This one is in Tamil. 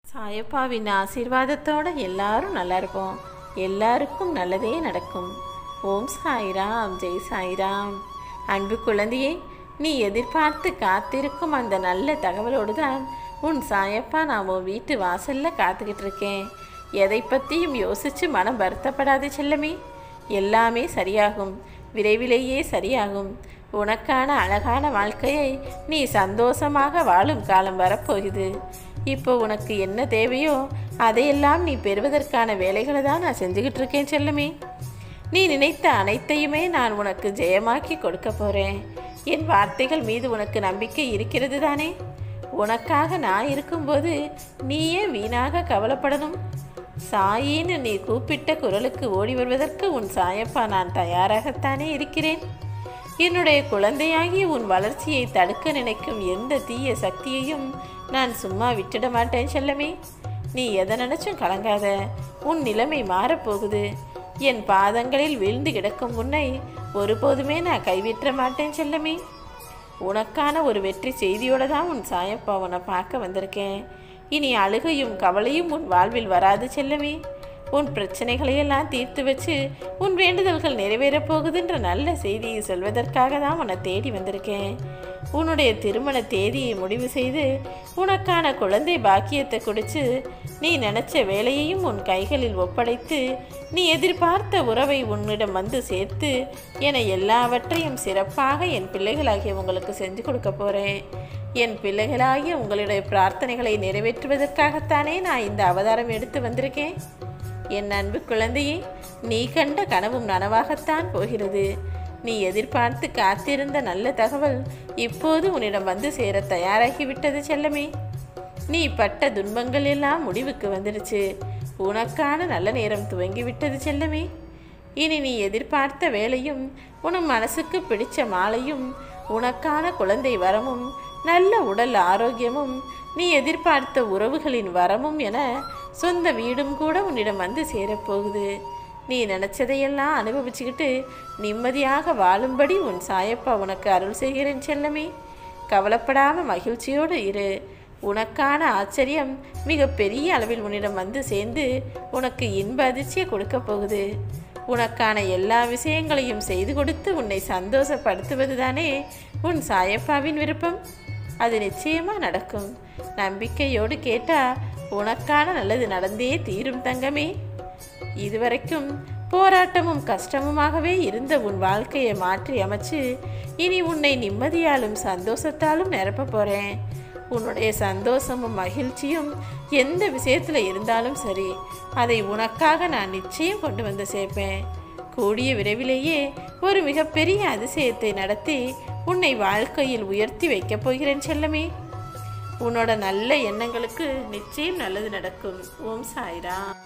சாயப்பாவின் ஆசீர்வாதத்தோட எல்லாரும் நல்லா இருப்போம் எல்லாருக்கும் நல்லதே நடக்கும் ஓம் சாய்ராம் ஜெய் சாய்ராம் அன்பு குழந்தையே நீ எதிர்பார்த்து காத்திருக்கும் அந்த நல்ல தகவலோடு தான் உன் சாயப்பா நான் உன் வீட்டு வாசல்ல காத்துக்கிட்டு இருக்கேன் எதை பற்றியும் யோசிச்சு மனம் வருத்தப்படாது செல்லமே எல்லாமே சரியாகும் விரைவிலேயே சரியாகும் உனக்கான அழகான வாழ்க்கையை நீ சந்தோஷமாக வாழும் காலம் வரப்போகுது இப்போ உனக்கு என்ன தேவையோ அதையெல்லாம் நீ பெறுவதற்கான வேலைகளை தான் நான் செஞ்சுக்கிட்டு இருக்கேன் செல்லமே நீ நினைத்த அனைத்தையுமே நான் உனக்கு ஜெயமாக்கி கொடுக்க போகிறேன் என் வார்த்தைகள் மீது உனக்கு நம்பிக்கை இருக்கிறது தானே உனக்காக நான் இருக்கும்போது நீயே வீணாக கவலைப்படணும் சாயின்னு நீ கூப்பிட்ட குரலுக்கு ஓடி வருவதற்கு உன் சாயப்பா நான் தயாராகத்தானே இருக்கிறேன் என்னுடைய குழந்தையாகி உன் வளர்ச்சியை தடுக்க நினைக்கும் எந்த தீய சக்தியையும் நான் சும்மா விட்டுட மாட்டேன் செல்லமே நீ எதை நினைச்சும் கலங்காத உன் நிலைமை மாறப்போகுது என் பாதங்களில் வீழ்ந்து கிடக்கும் உன்னை ஒருபோதுமே நான் கைவிட்ட மாட்டேன் செல்லமே உனக்கான ஒரு வெற்றி செய்தியோட தான் உன் சாயப்பா உன்னை பார்க்க வந்திருக்கேன் இனி அழுகையும் கவலையும் உன் வாழ்வில் வராது செல்லமே உன் பிரச்சனைகளையெல்லாம் தீர்த்து வச்சு உன் வேண்டுதல்கள் நிறைவேறப் போகுதுன்ற நல்ல செய்தியை சொல்வதற்காக தான் உன்னை தேடி வந்திருக்கேன் உன்னுடைய திருமண தேதியை முடிவு செய்து உனக்கான குழந்தை பாக்கியத்தை கொடுத்து நீ நினச்ச வேலையையும் உன் கைகளில் ஒப்படைத்து நீ எதிர்பார்த்த உறவை உன்னிடம் வந்து சேர்த்து என எல்லாவற்றையும் சிறப்பாக என் பிள்ளைகளாகிய உங்களுக்கு செஞ்சு கொடுக்க போகிறேன் என் பிள்ளைகளாகிய உங்களுடைய பிரார்த்தனைகளை நிறைவேற்றுவதற்காகத்தானே நான் இந்த அவதாரம் எடுத்து வந்திருக்கேன் என் அன்பு குழந்தையே நீ கண்ட கனவும் நனவாகத்தான் போகிறது நீ எதிர்பார்த்து காத்திருந்த நல்ல தகவல் இப்போது உன்னிடம் வந்து சேர தயாராகிவிட்டது செல்லமே நீ பட்ட துன்பங்கள் எல்லாம் முடிவுக்கு வந்துடுச்சு உனக்கான நல்ல நேரம் துவங்கிவிட்டது செல்லமே இனி நீ எதிர்பார்த்த வேலையும் உன் மனசுக்கு பிடிச்ச மாலையும் உனக்கான குழந்தை வரமும் நல்ல உடல் ஆரோக்கியமும் நீ எதிர்பார்த்த உறவுகளின் வரமும் என சொந்த வீடும் கூட உன்னிடம் வந்து சேரப்போகுது நீ நினச்சதையெல்லாம் அனுபவிச்சுக்கிட்டு நிம்மதியாக வாழும்படி உன் சாயப்பா உனக்கு அருள் செய்கிறேன் செல்லமே கவலைப்படாம மகிழ்ச்சியோடு இரு உனக்கான ஆச்சரியம் மிக பெரிய அளவில் உன்னிடம் வந்து சேர்ந்து உனக்கு இன்ப அதிர்ச்சியை கொடுக்க போகுது உனக்கான எல்லா விஷயங்களையும் செய்து கொடுத்து உன்னை சந்தோஷப்படுத்துவது தானே உன் சாயப்பாவின் விருப்பம் அது நிச்சயமா நடக்கும் நம்பிக்கையோடு கேட்டா உனக்கான நல்லது நடந்தே தீரும் தங்கமே இதுவரைக்கும் போராட்டமும் கஷ்டமுமாகவே இருந்த உன் வாழ்க்கையை மாற்றி அமைச்சு இனி உன்னை நிம்மதியாலும் சந்தோஷத்தாலும் நிரப்ப போறேன் உன்னுடைய சந்தோஷமும் மகிழ்ச்சியும் எந்த விஷயத்தில் இருந்தாலும் சரி அதை உனக்காக நான் நிச்சயம் கொண்டு வந்து சேர்ப்பேன் கூடிய விரைவிலேயே ஒரு மிகப்பெரிய அதிசயத்தை நடத்தி உன்னை வாழ்க்கையில் உயர்த்தி வைக்கப் போகிறேன் செல்லமே உன்னோட நல்ல எண்ணங்களுக்கு நிச்சயம் நல்லது நடக்கும் ஓம் சாய்ராம்